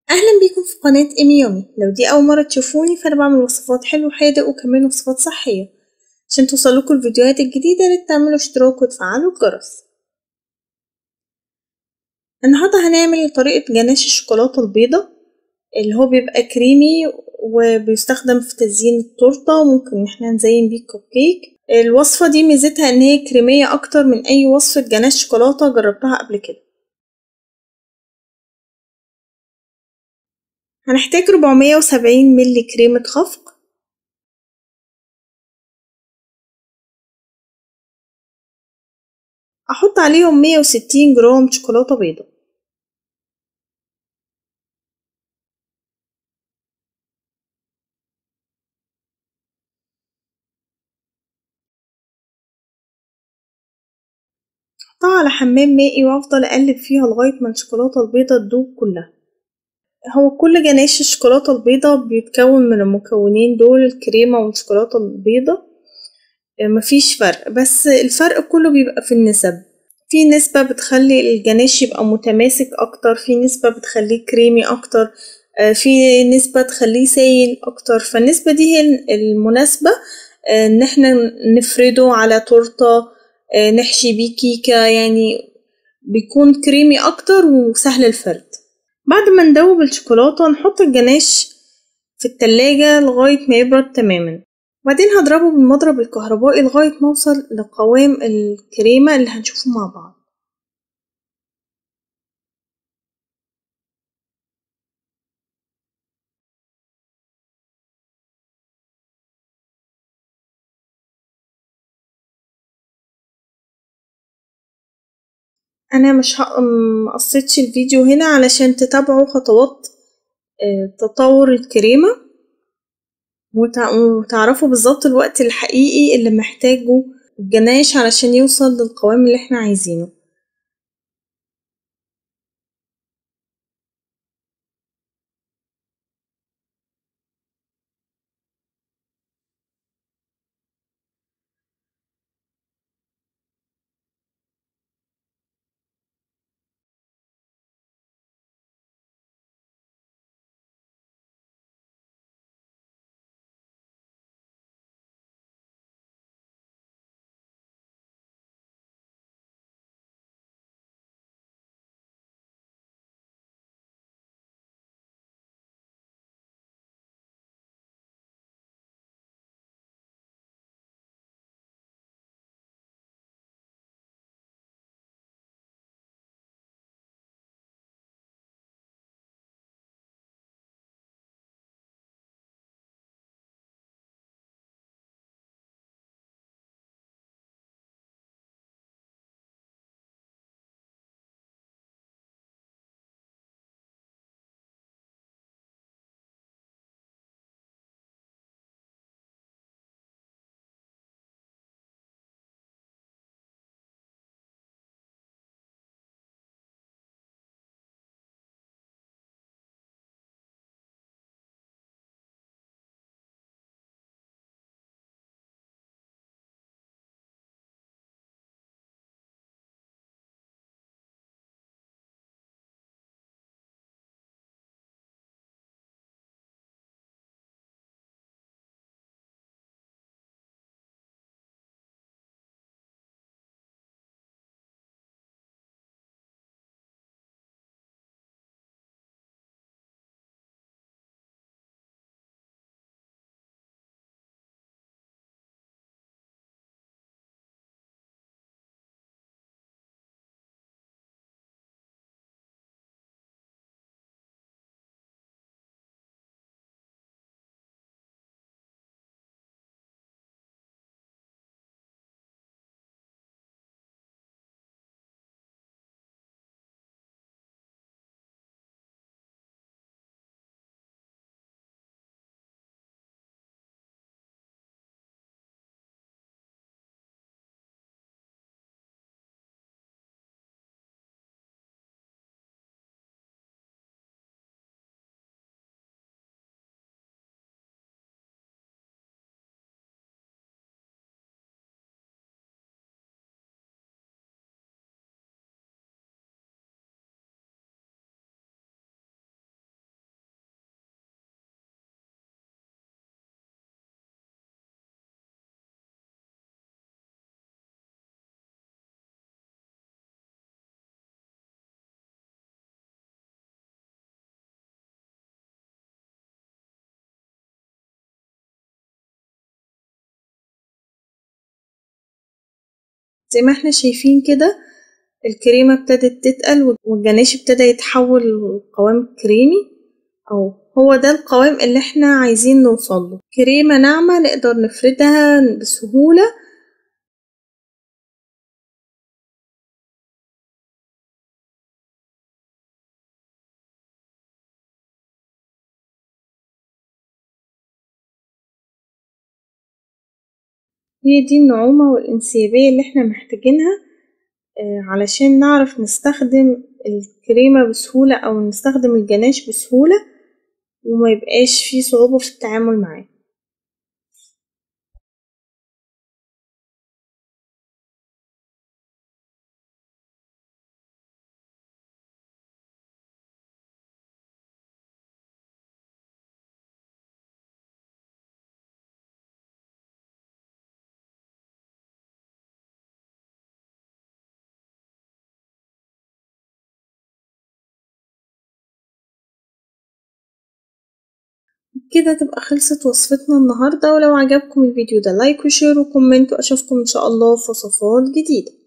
أهلا بيكم في قناة إيمي يومي لو دي أول مرة تشوفوني فأنا بعمل وصفات حلو وحادق وكمان وصفات صحية عشان توصلكوا الفيديوهات الجديدة ياريت تعملوا اشتراك وتفعلوا الجرس النهاردة هنعمل طريقة جناش الشوكولاتة البيضة اللي هو بيبقى كريمي وبيستخدم في تزيين التورتة وممكن إن احنا نزين بيه الكب كيك الوصفة دي ميزتها إن هي كريمية أكتر من أي وصفة جناش شوكولاتة جربتها قبل كده هنحتاج ربعمية وسبعين ملي كريمة خفق أحط عليهم مية وستين جرام شوكولاتة بيضة أحطها على حمام مائي وأفضل أقلب فيها لغاية ما الشوكولاتة البيضة تدوب كلها هو كل جناش الشوكولاتة البيضة بيتكون من المكونين دول الكريمة والشوكولاتة البيضة مفيش فرق بس الفرق كله بيبقى في النسب في نسبة بتخلي الجناش يبقى متماسك أكتر في نسبة بتخليه كريمي أكتر في نسبة تخليه سايل أكتر فالنسبة دي هي المناسبة إن احنا نفرده على تورتة نحشي بيه كيكة يعني بيكون كريمي أكتر وسهل الفرد بعد ما ندوب الشوكولاتة نحط الجناش في التلاجة لغاية ما يبرد تماما وبعدين هضربه بالمضرب الكهربائي لغاية ما اوصل لقوام الكريمة اللي هنشوفه مع بعض انا مش مقصتش الفيديو هنا علشان تتابعوا خطوات تطور الكريمة وتعرفوا بالظبط الوقت الحقيقي اللي محتاجه الجناش علشان يوصل للقوام اللي احنا عايزينه زي ما احنا شايفين كده الكريمة ابتدت تتقل والجناش ابتدى يتحول لقوام كريمي أو هو ده القوام اللي احنا عايزين نوصله كريمة ناعمة نقدر نفردها بسهولة هي دي النعومة والانسيابية اللي احنا محتاجينها علشان نعرف نستخدم الكريمة بسهولة أو نستخدم الجناش بسهولة وميبقاش فيه صعوبة في التعامل معاه كده تبقى خلصت وصفتنا النهاردة ولو عجبكم الفيديو ده لايك وشير وكومنت وأشوفكم إن شاء الله في وصفات جديدة